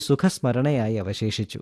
സുഖസ്മരണയായി അവശേഷിച്ചു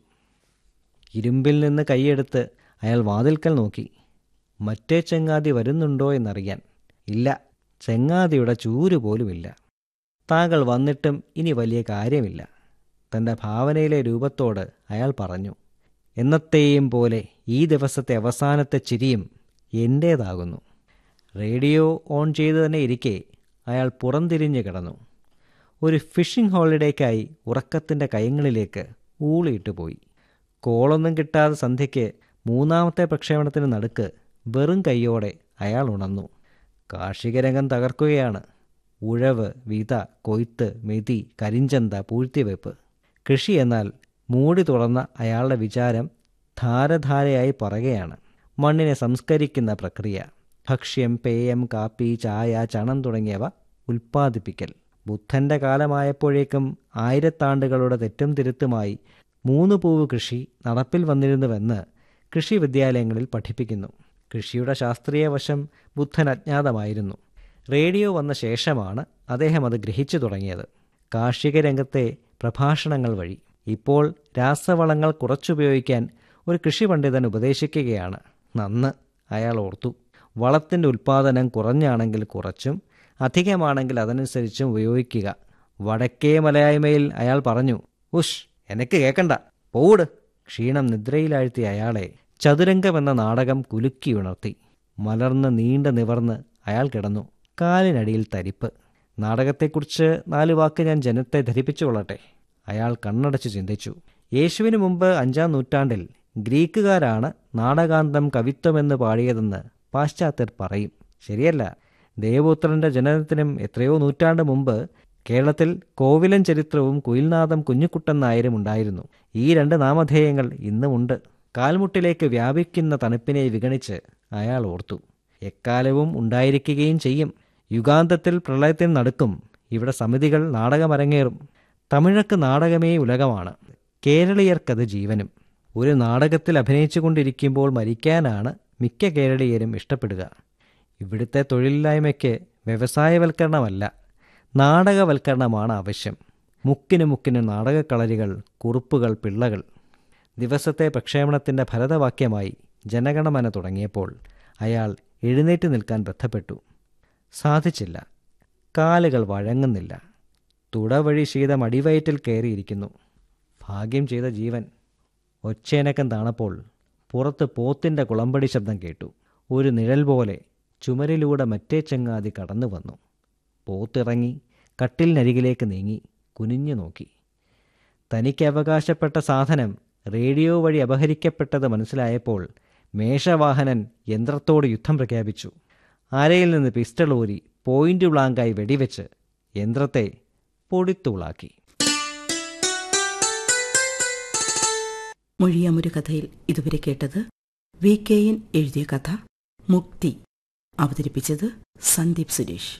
ഇരുമ്പിൽ നിന്ന് കൈയെടുത്ത് അയാൾ വാതിൽക്കൽ നോക്കി മറ്റേ ചങ്ങാതി വരുന്നുണ്ടോ എന്നറിയാൻ ഇല്ല ചങ്ങാതിയുടെ ചൂര് പോലുമില്ല താങ്കൾ വന്നിട്ടും ഇനി വലിയ കാര്യമില്ല തൻ്റെ ഭാവനയിലെ രൂപത്തോട് അയാൾ പറഞ്ഞു എന്നത്തെയും പോലെ ഈ ദിവസത്തെ അവസാനത്തെ ചിരിയും എൻ്റേതാകുന്നു റേഡിയോ ഓൺ ചെയ്തു തന്നെ ഇരിക്കെ അയാൾ പുറംതിരിഞ്ഞു കിടന്നു ഒരു ഫിഷിംഗ് ഹോളിഡേക്കായി ഉറക്കത്തിൻ്റെ കയങ്ങളിലേക്ക് ഊളിയിട്ട് പോയി കോളൊന്നും കിട്ടാതെ സന്ധ്യയ്ക്ക് മൂന്നാമത്തെ പ്രക്ഷേപണത്തിന് നടുക്ക് വെറും കൈയോടെ അയാൾ ഉണർന്നു കാർഷിക രംഗം തകർക്കുകയാണ് ഉഴവ് വിത കൊയ്ത്ത് മെതി കരിഞ്ചന്ത പൂഴ്ത്തിവെപ്പ് കൃഷി എന്നാൽ മൂടി തുറന്ന അയാളുടെ വിചാരം ധാരധാരയായി പറയുകയാണ് മണ്ണിനെ സംസ്കരിക്കുന്ന പ്രക്രിയ ഭക്ഷ്യം പേയം കാപ്പി ചായ ചണം തുടങ്ങിയവ ഉൽപ്പാദിപ്പിക്കൽ ബുദ്ധന്റെ കാലമായപ്പോഴേക്കും ആയിരത്താണ്ടുകളുടെ തെറ്റും തിരുത്തുമായി മൂന്ന് പൂവ് കൃഷി നടപ്പിൽ വന്നിരുന്നുവെന്ന് കൃഷി വിദ്യാലയങ്ങളിൽ പഠിപ്പിക്കുന്നു കൃഷിയുടെ ശാസ്ത്രീയ വശം ബുദ്ധൻ അജ്ഞാതമായിരുന്നു റേഡിയോ വന്ന ശേഷമാണ് അദ്ദേഹം അത് ഗ്രഹിച്ചു തുടങ്ങിയത് കാർഷിക രംഗത്തെ പ്രഭാഷണങ്ങൾ വഴി ഇപ്പോൾ രാസവളങ്ങൾ കുറച്ചുപയോഗിക്കാൻ ഒരു കൃഷി പണ്ഡിതൻ ഉപദേശിക്കുകയാണ് നന്ന് അയാൾ ഓർത്തു വളത്തിൻ്റെ ഉൽപ്പാദനം കുറഞ്ഞാണെങ്കിൽ കുറച്ചും അധികമാണെങ്കിൽ അതനുസരിച്ചും ഉപയോഗിക്കുക വടക്കേ മലയായ്മയിൽ അയാൾ പറഞ്ഞു ഉഷ് എനിക്ക് കേൾക്കണ്ട പോട് ക്ഷീണം നിദ്രയിലാഴ്ത്തിയ അയാളെ ചതുരംഗം എന്ന നാടകം കുലുക്കി ഉണർത്തി മലർന്ന് നീണ്ട നിവർന്ന് അയാൾ കിടന്നു കാലിനടിയിൽ തരിപ്പ് നാടകത്തെക്കുറിച്ച് നാല് വാക്ക് ഞാൻ ജനത്തെ ധരിപ്പിച്ചു കൊള്ളട്ടെ അയാൾ കണ്ണടച്ച് ചിന്തിച്ചു യേശുവിന് മുമ്പ് അഞ്ചാം നൂറ്റാണ്ടിൽ ഗ്രീക്കുകാരാണ് നാടകാന്തം കവിത്വമെന്ന് പാടിയതെന്ന് പാശ്ചാത്യർ പറയും ശരിയല്ല ദേവപുത്രന്റെ ജനനത്തിനും എത്രയോ നൂറ്റാണ്ട് മുമ്പ് കേരളത്തിൽ കോവിലൻ ചരിത്രവും കുയിൽനാഥം കുഞ്ഞുക്കുട്ടൻ നായരും ഉണ്ടായിരുന്നു ഈ രണ്ട് നാമധേയങ്ങൾ ഇന്നുമുണ്ട് കാൽമുട്ടിലേക്ക് വ്യാപിക്കുന്ന തണുപ്പിനെ വിഗണിച്ച് അയാൾ ഓർത്തു എക്കാലവും ഉണ്ടായിരിക്കുകയും ചെയ്യും യുഗാന്തത്തിൽ പ്രളയത്തിന് നടുക്കും ഇവിടെ സമിതികൾ നാടകമരങ്ങേറും തമിഴക്ക് നാടകമേ ഉലകമാണ് കേരളീയർക്കത് ജീവനും ഒരു നാടകത്തിൽ അഭിനയിച്ചു കൊണ്ടിരിക്കുമ്പോൾ മരിക്കാനാണ് മിക്ക കേരളീയരും ഇഷ്ടപ്പെടുക ഇവിടുത്തെ തൊഴിലില്ലായ്മയ്ക്ക് വ്യവസായവൽക്കരണമല്ല നാടകവൽക്കരണമാണ് ആവശ്യം മുക്കിന് മുക്കിന് നാടകക്കളരികൾ കുറുപ്പുകൾ പിള്ളകൾ ദിവസത്തെ പ്രക്ഷേപണത്തിൻ്റെ ഭരതവാക്യമായി ജനഗണമന തുടങ്ങിയപ്പോൾ അയാൾ എഴുന്നേറ്റ് നിൽക്കാൻ ബന്ധപ്പെട്ടു സാധിച്ചില്ല കാലുകൾ വഴങ്ങുന്നില്ല തുടവഴി ശീതം അടിവയറ്റിൽ കയറിയിരിക്കുന്നു ഭാഗ്യം ചെയ്ത ജീവൻ ഒച്ചേനക്കം താണപ്പോൾ പുറത്ത് പോത്തിൻ്റെ കുളമ്പടി ശബ്ദം കേട്ടു ഒരു നിഴൽ പോലെ ചുമരിലൂടെ മറ്റേ ചങ്ങാതി കടന്നു വന്നു പോത്തിറങ്ങി കട്ടിലിനരികിലേക്ക് നീങ്ങി കുനിഞ്ഞു നോക്കി തനിക്ക് അവകാശപ്പെട്ട സാധനം റേഡിയോ വഴി അപഹരിക്കപ്പെട്ടത് മനസ്സിലായപ്പോൾ മേഷവാഹനൻ യന്ത്രത്തോട് യുദ്ധം പ്രഖ്യാപിച്ചു അരയിൽ നിന്ന് പിസ്റ്റൾ ഊരി പോയിന്റ് ബ്ലാങ്കായി വെടിവെച്ച് യന്ത്രത്തെ പൊടിത്തൂളാക്കി മൊഴിയാമൊരു കഥയിൽ ഇതുവരെ കേട്ടത് വി കെ എൻ എഴുതിയ കഥ മുക്തി അവതരിപ്പിച്ചത് സന്ദീപ് സുരേഷ്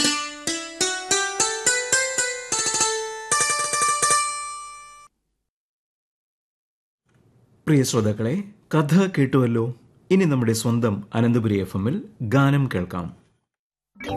പ്രിയ ശ്രോതാക്കളെ കഥ കേട്ടുവല്ലോ ഇനി നമ്മുടെ സ്വന്തം അനന്തപുരി എഫ് എമ്മിൽ ഗാനം കേൾക്കാം